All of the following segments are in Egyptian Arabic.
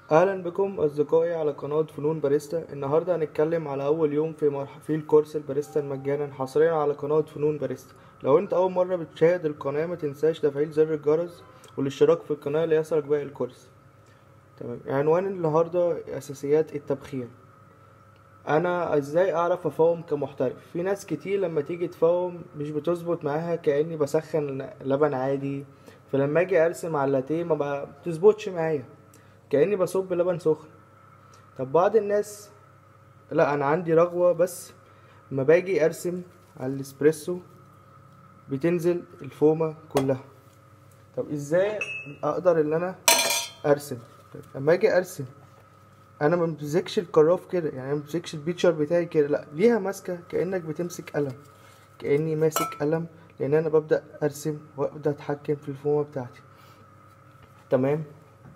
اهلا بكم اصدقائي على قناة فنون باريستا النهاردة هنتكلم على اول يوم في مرح... في الكورس الباريستا المجانا حصريا على قناة فنون باريستا لو انت اول مرة بتشاهد القناة ما تنساش تفعيل زر الجرس والاشتراك في القناة ليصلك باقي الكورس تمام عنوان النهاردة اساسيات التبخير انا ازاي اعرف افوم كمحترف في ناس كتير لما تيجي تفوم مش بتظبط معاها كاني بسخن لبن عادي فلما اجي ارسم على اللاتيه ما بتظبطش معايا كاني بصب لبن سخن طب بعض الناس لا انا عندي رغوه بس لما باجي ارسم على الاسبريسو بتنزل الفومه كلها طب ازاي اقدر ان انا ارسم طب لما اجي ارسم انا ما بمسكش الكراف كده يعني ما بمسكش البيتشر بتاعي كده لا ليها ماسكه كانك بتمسك قلم كاني ماسك قلم لان انا ببدا ارسم وابدا اتحكم في الفومه بتاعتي تمام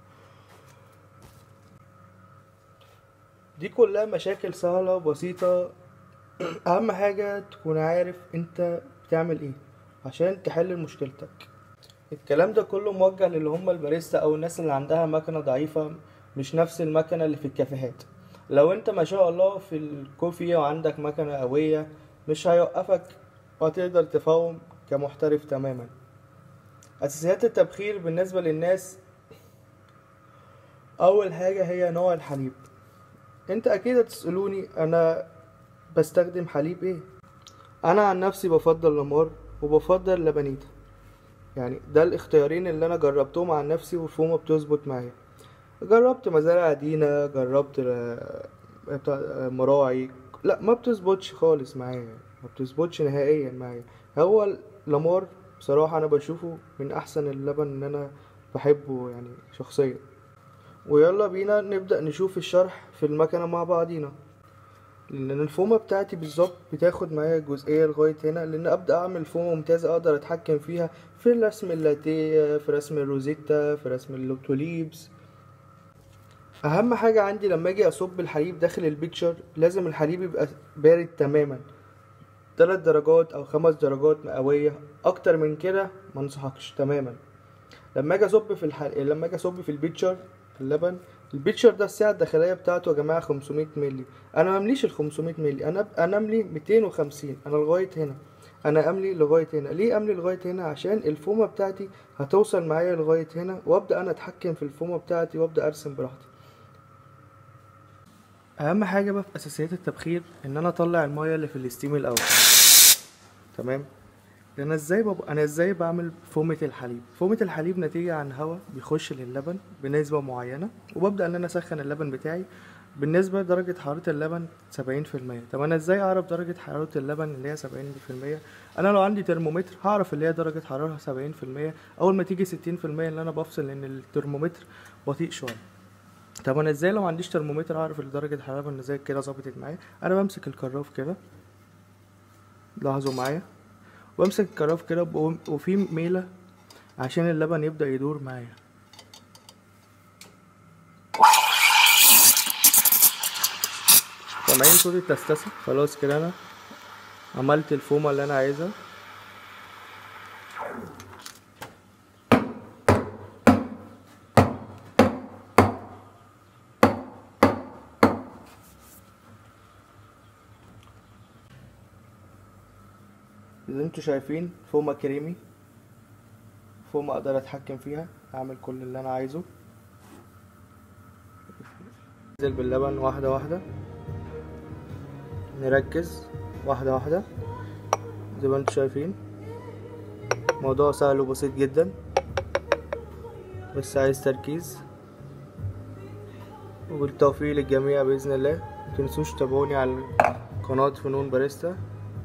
دي كلها مشاكل سهله وبسيطه اهم حاجه تكون عارف انت بتعمل ايه عشان تحل مشكلتك الكلام ده كله موجه للي هم الباريستا او الناس اللي عندها مكنه ضعيفه مش نفس المكنه اللي في الكافيهات لو انت ما شاء الله في الكوفي وعندك مكنه قويه مش هيوقفك وهتقدر تفوم كمحترف تماما اساسيات التبخير بالنسبه للناس اول حاجه هي نوع الحليب انت اكيد هتسالوني انا بستخدم حليب ايه انا عن نفسي بفضل لامار وبفضل لبنيتا يعني ده الاختيارين اللي انا جربتهم عن نفسي والفومه بتظبط معايا جربت مزارع دينا جربت مراعي لا ما بتظبطش خالص معايا ما بتظبطش نهائيا معايا هو لامار بصراحة أنا بشوفه من أحسن اللبن اللي أنا بحبه يعني شخصيا ويلا بينا نبدأ نشوف الشرح في المكنة مع بعضينا لأن الفومة بتاعتي بالظبط بتاخد معايا جزئية لغاية هنا لأن أبدأ أعمل فومة ممتازة أقدر أتحكم فيها في رسم اللاتيه في رسم الروزيتا في رسم اللوتوليبس أهم حاجة عندي لما أجي أصب الحليب داخل البيتشر لازم الحليب يبقى بارد تماما تلات درجات او خمس درجات مئوية اكتر من كده ما انصحكش تماما لما اجي اصب في الحل... لما اجي اصب في البيتشر في اللبن البيتشر ده السعة الداخلية بتاعته يا جماعة 500 مللي انا ممليش ال 500 مللي انا انا املي 250 انا لغاية هنا انا املي لغاية هنا ليه املي لغاية هنا عشان الفومة بتاعتي هتوصل معايا لغاية هنا وابدا انا اتحكم في الفومة بتاعتي وابدا ارسم براحتي اهم حاجه بقى في اساسيات التبخير ان انا اطلع المايه اللي في الستيم الاول تمام انا ازاي بب... انا ازاي بعمل فومة الحليب فومة الحليب نتيجة عن هواء بيخش للبن بنسبة معينة وببدأ ان انا اسخن اللبن بتاعي بالنسبة لدرجة حرارة اللبن سبعين في المية طب انا ازاي اعرف درجة حرارة اللبن اللي هي سبعين في المية انا لو عندي ترمومتر هعرف اللي هي درجة حرارة سبعين في المية اول ما تيجي ستين في المية اللي انا بفصل لان الترمومتر بطيء شوية طب انا ازاي لو ما عنديش ترمومتر اعرف درجة الحرارة ان زي كده ظبطت معايا انا بمسك الكراف كده لاحظوا معايا وامسك الكراف كده وفي ميلة عشان اللبن يبدأ يدور معايا سامعين صوت التستسة خلاص كده انا عملت الفومة اللي انا عايزها اللي انتوا شايفين فومة كريمي فومة اقدر اتحكم فيها اعمل كل اللي انا عايزه ننزل باللبن واحدة واحدة نركز واحدة واحدة زي ما انتوا شايفين موضوع سهل وبسيط جدا بس عايز تركيز وبالتوفيق للجميع بإذن الله متنسوش تابعوني على قناة فنون باريستا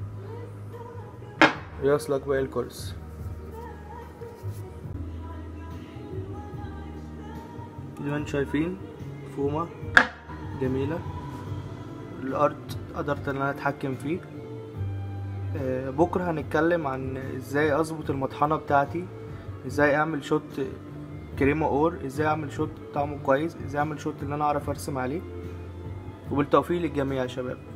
يصلك باقي الكورس زي ما انتم شايفين فومة جميلة الأرض قدرت إن أنا أتحكم فيه آه بكرة هنتكلم عن ازاي أظبط المطحنة بتاعتي ازاي أعمل شوت كريمة اور ازاي أعمل شوت طعمه كويس ازاي أعمل شوت اللي أنا أعرف أرسم عليه وبالتوفيق للجميع يا شباب